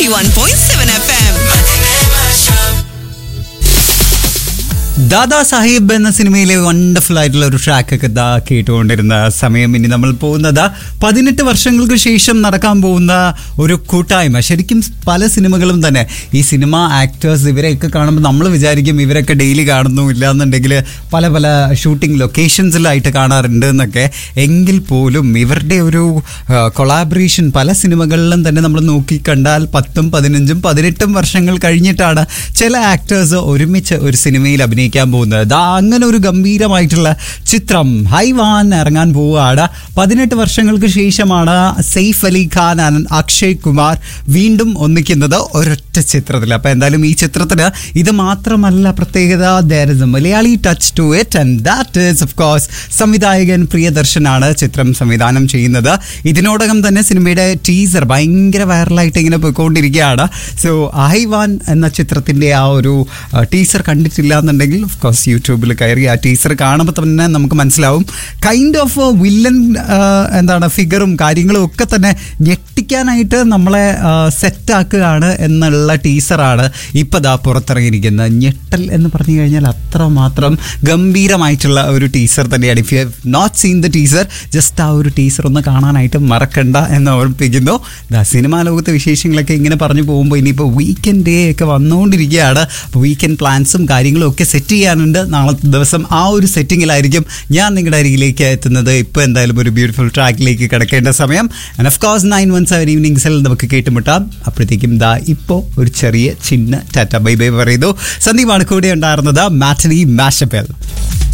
91.7 FM. Dada Sahib എന്ന സിനിമയിലെ wonderful ആയിട്ടുള്ള ഒരു ട്രാക്ക് ഒക്കെ ദാ കേട്ടുകൊണ്ടിരുന്ന സമയം ഇനി നമ്മൾ പോകുന്നത് പതിനെട്ട് വർഷങ്ങൾക്ക് ശേഷം നടക്കാൻ പോകുന്ന ഒരു കൂട്ടായ്മ ശരിക്കും പല സിനിമകളും തന്നെ ഈ സിനിമ ആക്ടേഴ്സ് ഇവരെയൊക്കെ കാണുമ്പോൾ നമ്മൾ വിചാരിക്കും ഇവരൊക്കെ ഡെയിലി കാണുന്നു ഇല്ല എന്നുണ്ടെങ്കിൽ പല പല ഷൂട്ടിംഗ് ലൊക്കേഷൻസിലായിട്ട് കാണാറുണ്ട് എന്നൊക്കെ എങ്കിൽ പോലും ഇവരുടെ ഒരു കൊളാബറേഷൻ പല സിനിമകളിലും തന്നെ നമ്മൾ നോക്കി കണ്ടാൽ പത്തും പതിനഞ്ചും പതിനെട്ടും വർഷങ്ങൾ കഴിഞ്ഞിട്ടാണ് ചില ആക്ടേഴ്സ് ഒരുമിച്ച് ഒരു സിനിമയിൽ അഭിനയിക്കാൻ പോകുന്നത് ദാ അങ്ങനെ ഒരു ഗംഭീരമായിട്ടുള്ള ചിത്രം ഹൈവാൻ ഇറങ്ങാൻ പോവുകയാണ് പതിനെട്ട് വർഷങ്ങൾക്ക് ശേഷമാണ് സെയ്ഫ് അലി ഖാൻ ആൻഡ് അക്ഷയ് കുമാർ വീണ്ടും ഒന്നിക്കുന്നത് ഒരൊറ്റ ചിത്രത്തിൽ അപ്പോൾ എന്തായാലും ഈ ചിത്രത്തിന് ഇത് മാത്രമല്ല പ്രത്യേകത there is a Malayali touch to it and that is of course സംവിധായകൻ പ്രിയദർശനാണ് ചിത്രം സംവിധാനം ചെയ്യുന്നത് ഇതിനോടകം തന്നെ സിനിമയുടെ ടീസർ ഭയങ്കര വൈറലായിട്ട് ഇങ്ങനെ പോയിക്കൊണ്ടിരിക്കുകയാണ് സോ ഐവാൻ എന്ന ചിത്രത്തിൻ്റെ ആ ഒരു ടീസർ കണ്ടിട്ടില്ല എന്നുണ്ടെങ്കിൽ ഓഫ് കോഴ്സ് യൂട്യൂബിൽ കയറി ആ ടീസർ കാണുമ്പോൾ തന്നെ നമുക്ക് മനസ്സിലാവും കൈൻഡ് ഓഫ് വില്ലൻ എന്താണ് ഫിഗറും കാര്യങ്ങളും ഒക്കെ തന്നെ ഞെട്ടിക്കാനായിട്ട് നമ്മളെ സെറ്റാക്കുകയാണ് എന്നുള്ള ടീസറാണ് ഇപ്പോൾ ദാ പുറത്തിറങ്ങിയിരിക്കുന്നത് ഞെട്ടൽ എന്ന് പറഞ്ഞു കഴിഞ്ഞാൽ അത്രമാത്രം ഗംഭീരമായിട്ടുള്ള ഒരു ടീസർ തന്നെയാണ് if you have not seen the teaser just ആ ഒരു ടീസർ ഒന്ന് കാണാനായിട്ട് മറക്കണ്ട എന്ന് ഓർമ്മിപ്പിക്കുന്നു ദാ സിനിമാ ലോകത്തെ വിശേഷങ്ങളൊക്കെ ഇങ്ങനെ പറഞ്ഞു പോകുമ്പോൾ ഇനിയിപ്പോൾ വീക്കെൻഡ് ഡേ ഒക്കെ വന്നുകൊണ്ടിരിക്കുകയാണ് അപ്പോൾ വീക്കെൻഡ് പ്ലാൻസും കാര്യങ്ങളും ഒക്കെ സെറ്റ് ചെയ്യാനുണ്ട് നാളത്തെ ദിവസം ആ ഒരു സെറ്റിങ്ങിലായിരിക്കും ഞാൻ നിങ്ങളുടെ അരികിലേക്ക് എത്തുന്നത് ഇപ്പോൾ എന്തായാലും ഒരു ബ്യൂട്ടിഫുൾ ട്രാക്കിലേക്ക് കിടക്കേണ്ട സമയം and of course nine one seven ഈവനിങ്സിൽ നമുക്ക് കേട്ടുമുട്ടാം അപ്പോഴത്തേക്കും ദാ ഇപ്പോൾ ഒരു ചെറിയ ചിന്ന ടാറ്റ ബൈ ബൈ പറയുന്നു സന്ദീപാണ് കൂടെ ഉണ്ടായിരുന്നത് മാറ്റനി മാഷപ്പൽ